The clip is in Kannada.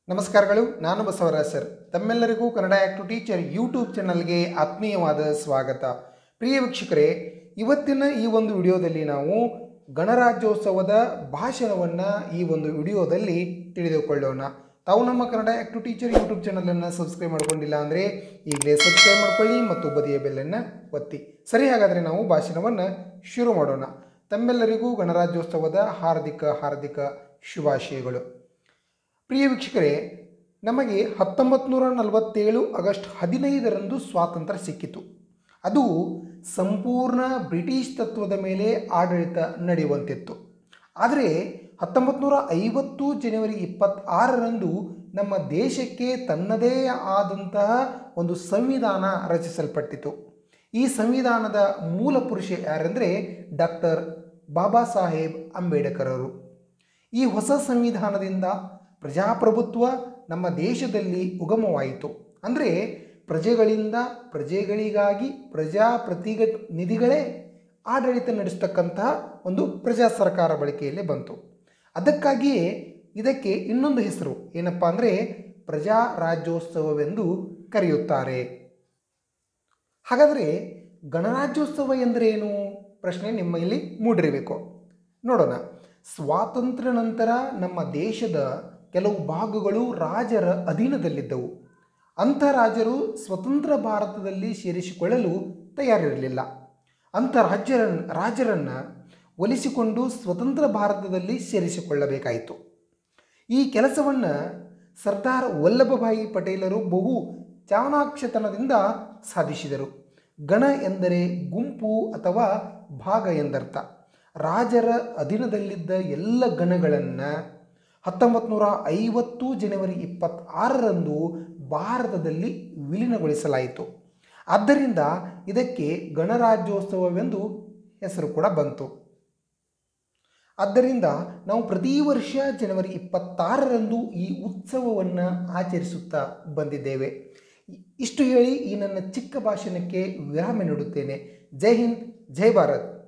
ನಮಸ್ಕಾರಗಳು ನಾನು ಬಸವರಾಜ್ ಸರ್ ತಮ್ಮೆಲ್ಲರಿಗೂ ಕನ್ನಡ ಆ್ಯಕ್ಟು ಟೀಚರ್ ಯೂಟ್ಯೂಬ್ ಚಾನಲ್ಗೆ ಆತ್ಮೀಯವಾದ ಸ್ವಾಗತ ಪ್ರಿಯ ವೀಕ್ಷಕರೇ ಇವತ್ತಿನ ಈ ಒಂದು ವಿಡಿಯೋದಲ್ಲಿ ನಾವು ಗಣರಾಜ್ಯೋತ್ಸವದ ಭಾಷಣವನ್ನು ಈ ಒಂದು ವಿಡಿಯೋದಲ್ಲಿ ತಿಳಿದುಕೊಳ್ಳೋಣ ತಾವು ನಮ್ಮ ಕನ್ನಡ ಆ್ಯಕ್ಟು ಟೀಚರ್ ಯೂಟ್ಯೂಬ್ ಚಾನಲನ್ನು ಸಬ್ಸ್ಕ್ರೈಬ್ ಮಾಡ್ಕೊಂಡಿಲ್ಲ ಅಂದರೆ ಈಗಲೇ ಸಬ್ಸ್ಕ್ರೈಬ್ ಮಾಡ್ಕೊಳ್ಳಿ ಮತ್ತು ಬದಿಯ ಬೆಲ್ಲನ್ನು ಒತ್ತಿ ಸರಿ ಹಾಗಾದರೆ ನಾವು ಭಾಷಣವನ್ನು ಶುರು ಮಾಡೋಣ ತಮ್ಮೆಲ್ಲರಿಗೂ ಗಣರಾಜ್ಯೋತ್ಸವದ ಹಾರ್ದಿಕ ಹಾರ್ದಿಕ ಶುಭಾಶಯಗಳು ಪ್ರಿಯ ವೀಕ್ಷಕರೇ ನಮಗೆ ಹತ್ತೊಂಬತ್ತು ನೂರ ನಲವತ್ತೇಳು ಆಗಸ್ಟ್ ಹದಿನೈದರಂದು ಸ್ವಾತಂತ್ರ್ಯ ಸಿಕ್ಕಿತು ಅದು ಸಂಪೂರ್ಣ ಬ್ರಿಟಿಷ್ ತತ್ವದ ಮೇಲೆ ಆಡಳಿತ ನಡೆಯುವಂತಿತ್ತು ಆದರೆ ಹತ್ತೊಂಬತ್ತು ನೂರ ಐವತ್ತು ಜನವರಿ ಇಪ್ಪತ್ತಾರರಂದು ನಮ್ಮ ದೇಶಕ್ಕೆ ತನ್ನದೇ ಆದಂತಹ ಒಂದು ಸಂವಿಧಾನ ರಚಿಸಲ್ಪಟ್ಟಿತು ಈ ಸಂವಿಧಾನದ ಮೂಲ ಪುರುಷ ಯಾರೆಂದರೆ ಡಾಕ್ಟರ್ ಬಾಬಾ ಸಾಹೇಬ್ ಅಂಬೇಡ್ಕರ್ ಅವರು ಈ ಹೊಸ ಸಂವಿಧಾನದಿಂದ ಪ್ರಜಾಪ್ರಭುತ್ವ ನಮ್ಮ ದೇಶದಲ್ಲಿ ಉಗಮವಾಯಿತು ಅಂದರೆ ಪ್ರಜೆಗಳಿಂದ ಪ್ರಜೆಗಳಿಗಾಗಿ ಪ್ರಜಾಪ್ರತಿನಿಧಿಗಳೇ ಆಡಳಿತ ನಡೆಸ್ತಕ್ಕಂತಹ ಒಂದು ಪ್ರಜಾ ಸರ್ಕಾರ ಬಳಕೆಯಲ್ಲಿ ಬಂತು ಅದಕ್ಕಾಗಿಯೇ ಇದಕ್ಕೆ ಇನ್ನೊಂದು ಹೆಸರು ಏನಪ್ಪ ಅಂದರೆ ಪ್ರಜಾ ರಾಜ್ಯೋತ್ಸವವೆಂದು ಕರೆಯುತ್ತಾರೆ ಹಾಗಾದರೆ ಗಣರಾಜ್ಯೋತ್ಸವ ಎಂದರೇನು ಪ್ರಶ್ನೆ ನಿಮ್ಮ ಇಲ್ಲಿ ಮೂಡಿರಬೇಕು ನೋಡೋಣ ಸ್ವಾತಂತ್ರ್ಯ ನಂತರ ನಮ್ಮ ದೇಶದ ಕೆಲವು ಭಾಗಗಳು ರಾಜರ ಅಧೀನದಲ್ಲಿದ್ದವು ಅಂಥ ರಾಜರು ಸ್ವತಂತ್ರ ಭಾರತದಲ್ಲಿ ಸೇರಿಸಿಕೊಳ್ಳಲು ತಯಾರಿರಲಿಲ್ಲ ಅಂಥ ರಾಜ್ಯರ ರಾಜರನ್ನು ಒಲಿಸಿಕೊಂಡು ಸ್ವತಂತ್ರ ಭಾರತದಲ್ಲಿ ಸೇರಿಸಿಕೊಳ್ಳಬೇಕಾಯಿತು ಈ ಕೆಲಸವನ್ನು ಸರ್ದಾರ್ ವಲ್ಲಭಭಾಯಿ ಪಟೇಲರು ಬಹು ಚಾಣಾಕ್ಷತನದಿಂದ ಸಾಧಿಸಿದರು ಗಣ ಎಂದರೆ ಗುಂಪು ಅಥವಾ ಭಾಗ ಎಂದರ್ಥ ರಾಜರ ಅಧೀನದಲ್ಲಿದ್ದ ಎಲ್ಲ ಗಣಗಳನ್ನು ಹತ್ತೊಂಬತ್ತು ನೂರ ಐವತ್ತು ಜನವರಿ ಇಪ್ಪತ್ತಾರರಂದು ಭಾರತದಲ್ಲಿ ವಿಲೀನಗೊಳಿಸಲಾಯಿತು ಆದ್ದರಿಂದ ಇದಕ್ಕೆ ಗಣರಾಜ್ಯೋತ್ಸವವೆಂದು ಹೆಸರು ಕೂಡ ಬಂತು ಆದ್ದರಿಂದ ನಾವು ಪ್ರತಿ ವರ್ಷ ಜನವರಿ ಇಪ್ಪತ್ತಾರರಂದು ಈ ಉತ್ಸವವನ್ನು ಆಚರಿಸುತ್ತಾ ಬಂದಿದ್ದೇವೆ ಇಷ್ಟು ಹೇಳಿ ಈ ನನ್ನ ಚಿಕ್ಕ ಭಾಷಣಕ್ಕೆ ವಿರಾಮ ನೀಡುತ್ತೇನೆ ಜೈ ಹಿಂದ್ ಜೈ ಭಾರತ್